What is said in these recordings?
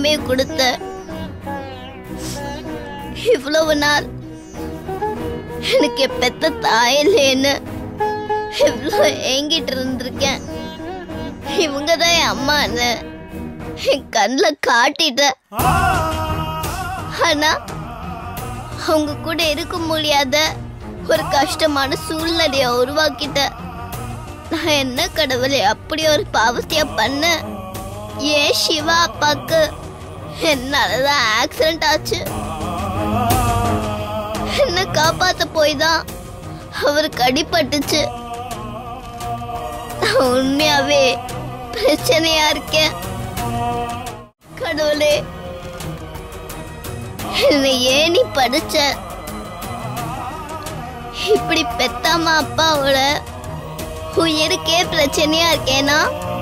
எல்லாத்தையுமே கொடுத்த இவ்வளவு நாள் எனக்கு என் பெத்த தாயில்லேன்னு இவ்வளோ ஏங்கிட்டு இருந்திருக்கேன் இவங்க தான் என் அம்மான்னு என் கண்ணில் காட்டிட்ட ஆனா அவங்க கூட இருக்க முடியாத ஒரு கஷ்டமான சூழ்நிலைய உருவாக்கிட்ட நான் என்ன கடவுளை அப்படி ஒரு பாவத்தைய பண்ண ஏன் சிவா அப்பாக்கு என்னாலதான் ஆக்சிடென்ட் ஆச்சு என்ன காப்பாத்த போய் தான் அவருக்கு அடிபட்டுச்சு நான் உண்மையாவே பிரச்சனையா இருக்கேன் கடவுளே என்னை ஏன் நீ படிச்ச இப்படி பெத்தாம அப்பாவோட உயிருக்கே பிரச்சனையா இருக்கேனா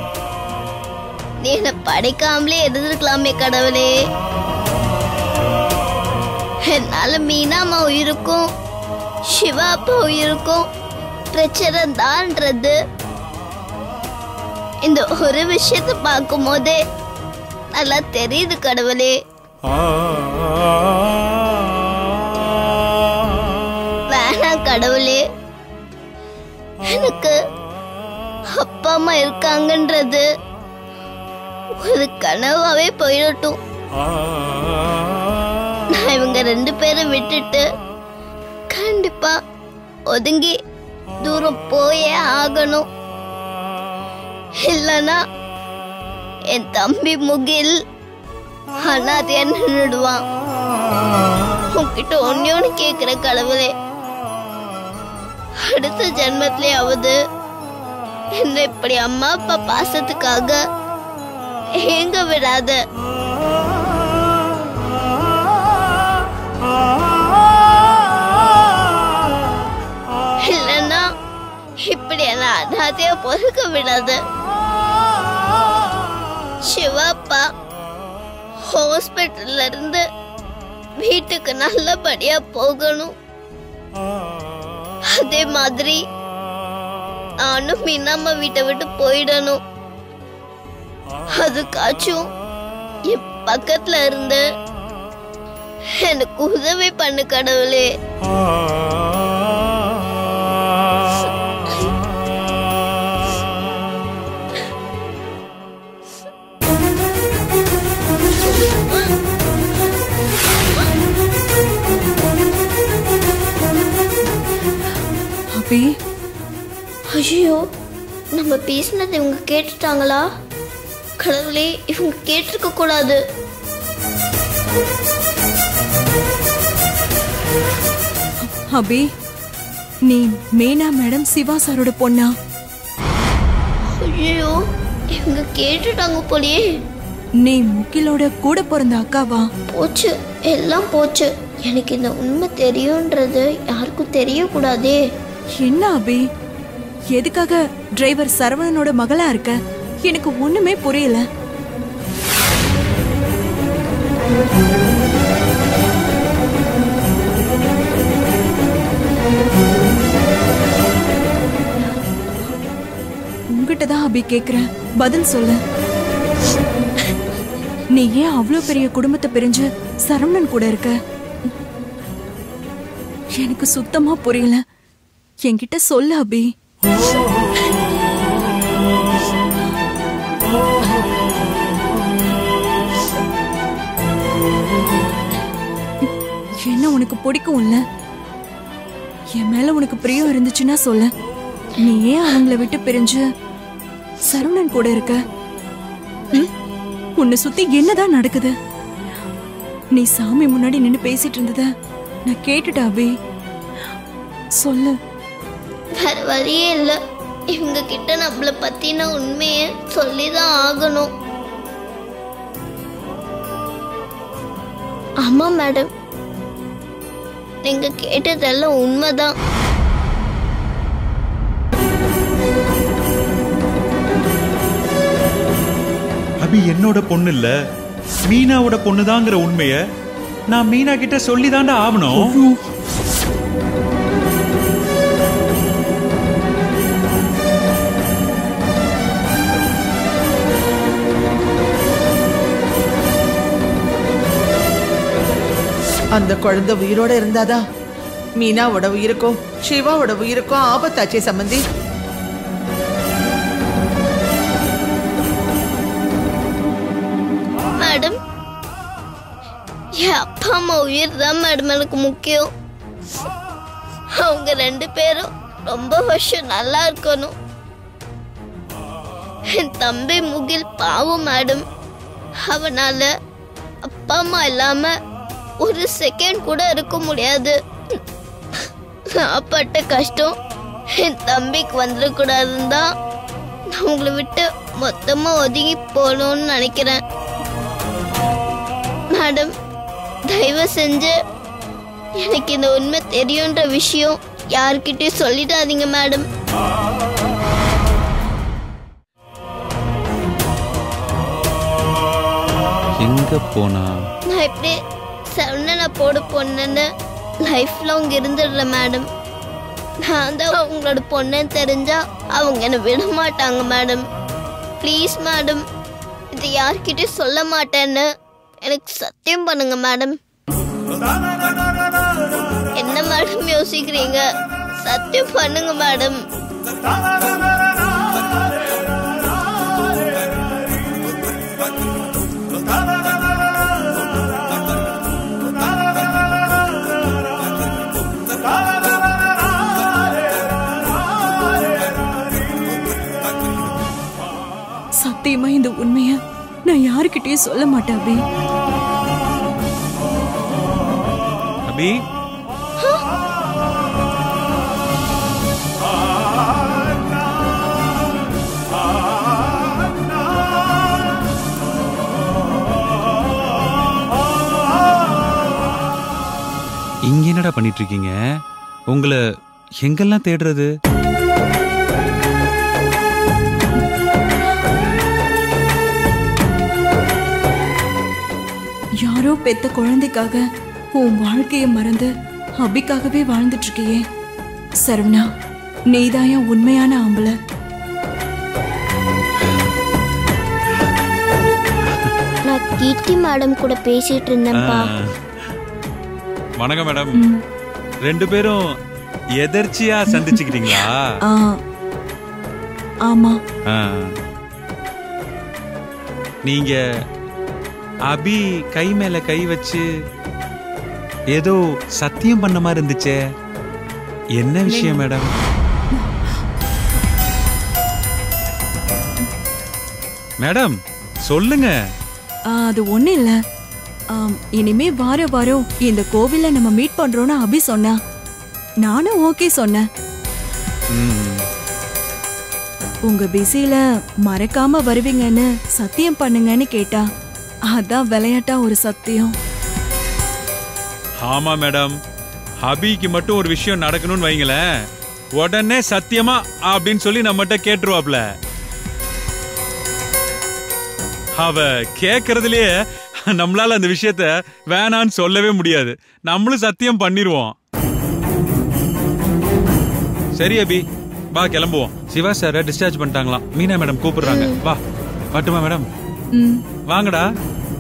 நீ என்ன படைக்காமலே இருந்திருக்கலாமே கடவுளே என்னால மீனாமா உயிருக்கும் சிவா அப்பா உயிருக்கும் பிரச்சனை தான்ன்றது இந்த ஒரு விஷயத்தை பார்க்கும் போதே நல்லா தெரியுது கடவுளே வேணாம் கடவுளே எனக்கு அப்பா அம்மா இருக்காங்கன்றது ஒரு கனவாவே போயிடட்டும் நான் இவங்க ரெண்டு பேரும் விட்டுட்டு கண்டிப்பா ஒதுங்கி தூரம் போயே ஆகணும் இல்லனா என் தம்பி முகில் அனாதையா நின்றுடுவான் உன்கிட்ட ஒன்னே ஒன்று கேட்குற கடவுளே அடுத்த ஜென்மத்திலேயாவது என்ன இப்படி அம்மா அப்பா பாசத்துக்காக ஏங்க விடாத இல்லைன்னா இப்படி என்ன அனாதையா பொறுக்க விடாத சிவாப்பா ஹாஸ்பிட்டல்ல இருந்து வீட்டுக்கு நல்லபடியா போகணும் அதே மாதிரி நானும் மீனாம வீட்டை விட்டு போயிடணும் அதுக்காச்சும் என் பக்கத்துல இருந்து எனக்கு உதவி பண்ணு கடவுளே அபி ஐயோ நம்ம பேசினது இவங்க கேட்டுட்டாங்களா கடவுளே இவங்க கேட்டிருக்க கூடாது அபி நீ மீனா மேடம் சிவா சாரோட பொண்ணா ஐயோ இவங்க கேட்டுட்டாங்க போலயே நீ முகிலோட கூட பிறந்த அக்காவா போச்சு எல்லாம் போச்சு எனக்கு இந்த உண்மை தெரியுன்றது யாருக்கும் தெரியக்கூடாதே என்ன அபி எதுக்காக டிரைவர் சரவணனோட மகளா இருக்க எனக்கு ஒண்ணுமே புரியல உங்ககிட்ட தான் அபி கேக்குறேன் பதில் சொல்லு நீ ஏன் அவ்வளோ பெரிய குடும்பத்தை பிரிஞ்சு சரவணன் கூட இருக்க எனக்கு சுத்தமா புரியல என்கிட்ட சொல்லு அபி என்ன உனக்கு பிடிக்கும்ல என் மேல உனக்கு பிரியம் இருந்துச்சுன்னா சொல்லு நீ ஏன் அவங்கள விட்டு பிரிஞ்சு சரவணன் கூட இருக்க ம்? உன்னை சுத்தி என்னதான் நடக்குது நீ சாமி முன்னாடி நின்னு பேசிட்டு இருந்தத நான் கேட்டுட்டா அபி சொல்லு வேற வழியே இல்லை இவங்க கிட்ட நம்மளை பத்தின உண்மையை சொல்லிதான் ஆகணும் ஆமா மேடம் நீங்க கேட்டதெல்லாம் உண்மைதான் அபி என்னோட பொண்ணு இல்ல மீனாவோட பொண்ணுதாங்கிற உண்மைய நான் மீனா கிட்ட சொல்லி தாண்டா ஆகணும் அந்த குழந்தை உயிரோட இருந்தாதான் மீனாவோட உயிருக்கும் சிவாவோட உயிருக்கும் ஆபத்தாச்சே சம்பந்தி மேடம் என் அப்பா அம்மா உயிர் தான் மேடம் எனக்கு முக்கியம் அவங்க ரெண்டு பேரும் ரொம்ப வருஷம் நல்லா இருக்கணும் என் தம்பி முகில் பாவம் மேடம் அவனால அப்பா அம்மா இல்லாம ஒரு செகண்ட் கூட இருக்க முடியாது நான் பட்ட கஷ்டம் என் தம்பிக்கு வந்துடக்கூடாதுன்னு தான் நான் உங்களை விட்டு மொத்தமா ஒதுங்கி போகணும்னு நினைக்கிறேன் மேடம் தயவு செஞ்சு எனக்கு இந்த உண்மை தெரியுன்ற விஷயம் யார்கிட்டயும் சொல்லிடாதீங்க மேடம் எங்க போனா நான் இப்படி சரணனை போட பொண்ணுன்னு லைஃப் லாங் இருந்துடுறேன் மேடம் நான் தான் அவங்களோட பொண்ணுன்னு தெரிஞ்சா அவங்க என்னை விட மாட்டாங்க மேடம் ப்ளீஸ் மேடம் இது யார்கிட்டயும் சொல்ல மாட்டேன்னு எனக்கு சத்தியம் பண்ணுங்க மேடம் என்ன மேடம் யோசிக்கிறீங்க சத்தியம் பண்ணுங்க மேடம் சத்தியமா இந்த உண்மைய நான் யாருக்கிட்டயும் சொல்ல மாட்டேன் அபி அபி இங்க என்னடா பண்ணிட்டு இருக்கீங்க உங்களை எங்கெல்லாம் தேடுறது யாரோ பெத்த குழந்தைக்காக உன் வாழ்க்கைய மறந்து அபிக்காகவே வாழ்ந்துட்டு இருக்கியே சரவணா நீதான் என் உண்மையான ஆம்பளை நான் கீர்த்தி மேடம் கூட பேசிட்டு இருந்தேன்ப்பா ஆ. வணக்கம் மேடம் ரெண்டு பேரும் எதர்ச்சியா சந்திச்சுக்கிட்டீங்களா ஆ ஆமா ஆ. நீங்க அபி கை மேல கை வச்சு ஏதோ சத்தியம் பண்ண மாதிரி இருந்துச்சே என்ன விஷயம் மேடம் மேடம் சொல்லுங்க ஆ, அது ஒண்ணு இல்ல ஆம், இனிமே வார வாரம் இந்த கோவில்ல நம்ம மீட் பண்றோம்னு அபி சொன்னா நானும் ஓகே சொன்னேன் ம், உங்க பிஸில மறக்காம வருவீங்கன்னு சத்தியம் பண்ணுங்கன்னு கேட்டா அதான் விளையாட்டா ஒரு சத்தியம் ஆமா மேடம் அபிக்கு மட்டும் ஒரு விஷயம் நடக்கணும்னு வைங்களேன் உடனே சத்தியமா அப்படின்னு சொல்லி நம்மகிட்ட கேட்டுருவாப்ல அவ கேக்குறதுலயே நம்மளால அந்த விஷயத்த வேணான்னு சொல்லவே முடியாது நம்மளும் சத்தியம் பண்ணிருவோம் சரி அபி வா கிளம்புவோம் சிவா சார டிஸ்சார்ஜ் பண்ணிட்டாங்களாம் மீனா மேடம் கூப்பிடுறாங்க வா வரட்டுமா மேடம் ம் வாங்கடா